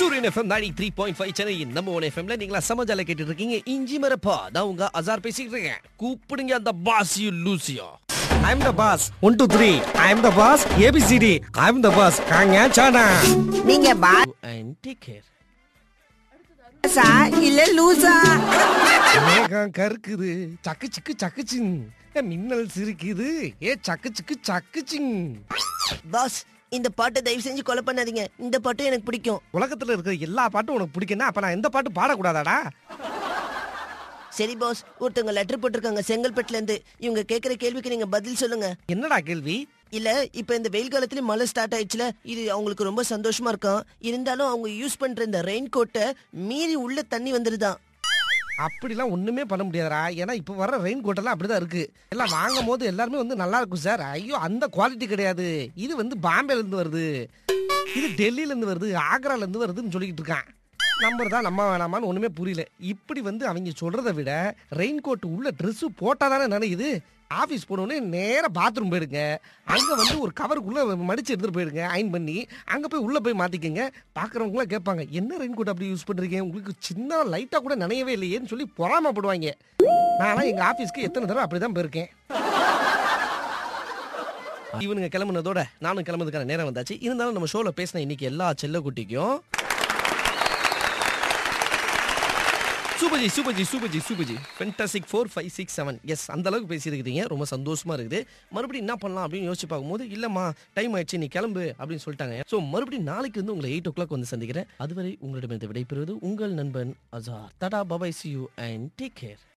சூரியன் எஃப்எம் நாடி three point five Chennai நம்ம ஒன் எஃப்எம்ல நீங்களா சமாஜால கேட்டுட்டு இருக்கீங்க இஞ்சி மரப்பா நான் உங்க அசார் பேசிட்டு இருக்கேன் கூப்பிடுங்க அந்த பாஸ் யூ லூசியோ I am the boss. One, two, three. I am the boss. ABCD. I am the boss. காங்க சானா நீங்க அண்ட் டேக் கேர் பாசா இல்ல லூசா மேகம் கருக்குது சக்கு சிக்கு சக்குச்சிங் ஏ, மின்னல் சிரிக்குது ஏ சக்கு சிக்கு சக்குச்சிங் பாஸ் இந்த பாட்டை தயவு செஞ்சு கொலை பண்ணாதீங்க இந்த பாட்டும் எனக்கு பிடிக்கும் உலகத்துல இருக்கிற எல்லா பாட்டும் உனக்கு பிடிக்குன்னா அப்ப நான் எந்த பாட்டு பாடக்கூடாதாடா சரி பாஸ் ஒருத்தவங்க லெட்டர் போட்டிருக்காங்க செங்கல்பட்டுல இருந்து இவங்க கேக்குற கேள்விக்கு நீங்க பதில் சொல்லுங்க என்னடா கேள்வி இல்ல இப்ப இந்த வெயில் காலத்துல மழை ஸ்டார்ட் ஆயிடுச்சுல இது அவங்களுக்கு ரொம்ப சந்தோஷமா இருக்கும் இருந்தாலும் அவங்க யூஸ் பண்ற இந்த ரெயின் கோட்டை மீறி உள்ள தண்ணி வந்துருதான் அப்படிலாம் ஒண்ணுமே பண்ண முடியாதுடா ஏன்னா இப்ப வர ரெயின் கோட்டெல்லாம் அப்படிதான் இருக்கு எல்லாம் வாங்கும் போது எல்லாருமே வந்து நல்லா இருக்கும் சார் ஐயோ அந்த குவாலிட்டி கிடையாது இது வந்து பாம்பேல இருந்து வருது இது டெல்லியில இருந்து வருது ஆக்ரால இருந்து வருதுன்னு சொல்லிக்கிட்டு இருக்கான் நம்பர் தான் நம்ம வேணாமான்னு ஒண்ணுமே புரியல இப்படி வந்து அவங்க சொல்றதை விட ரெயின் கோட் உள்ள Dress போட்டா தானே நினைக்குது ஆஃபீஸ் போனோடனே நேரா பாத்ரூம் போயிடுங்க அங்க வந்து ஒரு கவருக்குள்ள மடிச்சு எடுத்துட்டு போயிடுங்க அயன் பண்ணி அங்க போய் உள்ள போய் மாத்திக்கங்க பாக்குறவங்களாம் கேட்பாங்க என்ன ரெயின் கோட் அப்படி யூஸ் பண்றீங்க உங்களுக்கு சின்ன லைட்டா கூட நினையவே இல்லையேன்னு சொல்லி பொறாமப்படுவாங்க நான்லாம் எங்க ஆபீஸ்க்கு எத்தனை தடவை அப்படிதான் போயிருக்கேன் இவனுங்க கிளம்புனதோட நானும் கிளம்புறதுக்கான நேரம் வந்தாச்சு இருந்தாலும் நம்ம ஷோல பேசின இன்னைக்கு எல்லா செல்ல குட்டிக்கும் சூப்பர்ஜி சூப்பர்ஜி சூப்பர்ஜி சூப்பர்ஜி fantastic four five six seven எஸ் அந்த அளவுக்கு பேசியிருக்கிறீங்க ரொம்ப சந்தோஷமா இருக்குது மறுபடியும் என்ன பண்ணலாம் அப்படின்னு யோசிச்சு பார்க்கும்போது இல்லம்மா டைம் ஆயிடுச்சு நீ கிளம்பு அப்படின்னு சொல்லிட்டாங்க ஸோ மறுபடியும் நாளைக்கு வந்து உங்களை எயிட் ஓ கிளாக் வந்து சந்திக்கிறேன் அதுவரை உங்களிடமிருந்து விடைபெறுவது உங்கள் நண்பன் அசார் தடா பபாய் see you and take care